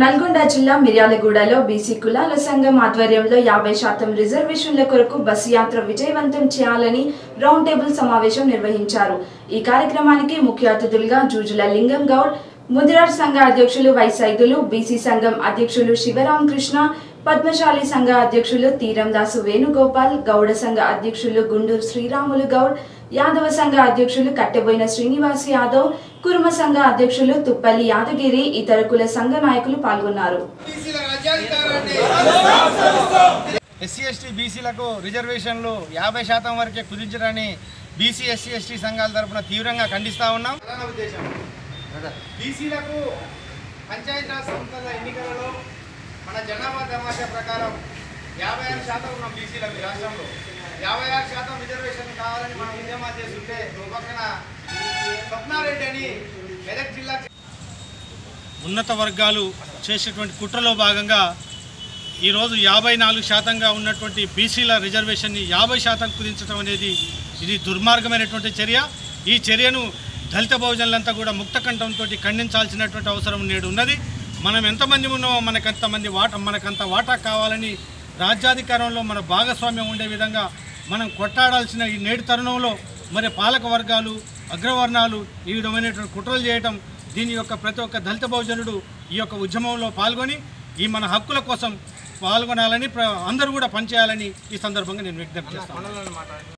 నల్గొండ జిల్లా మిర్యాలగూడలో బీసీ కులాల సంఘం ఆధ్వర్యంలో యాభై శాతం రిజర్వేషన్ల కొరకు బస్సు యాత్ర విజయవంతం చేయాలని రౌండ్ టేబుల్ సమావేశం నిర్వహించారు ఈ కార్యక్రమానికి ముఖ్య అతిథులుగా జూజుల లింగం గౌడ్ ముదిరార్ సంఘ అధ్యక్షులు వైసైదులు బీసీ సంఘం అధ్యక్షులు శివరాం కృష్ణ పద్మశాలి సంఘ అధ్యక్షులు తీరందాసు వేణుగోపాల్ గౌడ సంఘ అధ్యక్షులు గుండూరు శ్రీరాములు గౌడ్ యాదవ సంఘ అధ్యక్షులు కట్టెబోయిన శ్రీనివాస్ యాదవ్ కుర్మ సంఘ అధ్యక్షులు తుప్పల్లి యాదగిరి ఇతర కుల సంఘ నాయకులు పాల్గొన్నారు బీసీల రాజ్యాధికారాన్ని ఎస్సీ ఎస్టీ బీసీలకు రిజర్వేషన్లు యాభై శాతం వరకే కుదించడాన్ని బీసీ ఎస్సీ ఎస్టీ సంఘాల తరపున తీవ్రంగా ఖండిస్తా ఉన్నాం ప్రధాన ఉద్దేశం బీసీలకు పంచాయతీరాజ్ సంస్థల ఎన్నికలలో మన జనాభా తమాషా ప్రకారం యాభై ఆరు శాతం ఉన్నాం బీసీలకు ఈ రాష్ట్రంలో యాభై ఆరు శాతం రిజర్వేషన్ కావాలని మనం ఉద్యమాలు చేస్తుంటే ఒక పక్కన స్వప్నారెడ్డి అని మెదక్ జిల్లా ఉన్నత వర్గాలు చేసేటువంటి కుట్రలో భాగంగా ఈరోజు యాభై నాలుగు శాతంగా ఉన్నటువంటి బీసీల రిజర్వేషన్ని యాభై శాతం కుదించడం అనేది ఇది దుర్మార్గమైనటువంటి చర్య ఈ చర్యను దళిత బహుజనులంతా కూడా ముక్తకంఠంతో ఖండించాల్సినటువంటి అవసరం నేడు ఉన్నది మనం ఎంతమంది ఉన్నామో మనకంతమంది వాటా మనకంత వాటా కావాలని రాజ్యాధికారంలో మన భాగస్వామ్యం ఉండే విధంగా మనం కొట్టాడాల్సిన ఈ నేటి తరుణంలో మరి పాలక వర్గాలు అగ్రవర్ణాలు ఈ విధమైనటువంటి కుట్రలు చేయటం దీని యొక్క ప్రతి ఒక్క దళిత బహుజనుడు ఈ యొక్క ఉద్యమంలో పాల్గొని ఈ మన హక్కుల కోసం పాల్గొనాలని ప్ర- అందరూ కూడా పనిచేయాలని ఈ సందర్భంగా నేను విజ్ఞప్తి చేస్తాను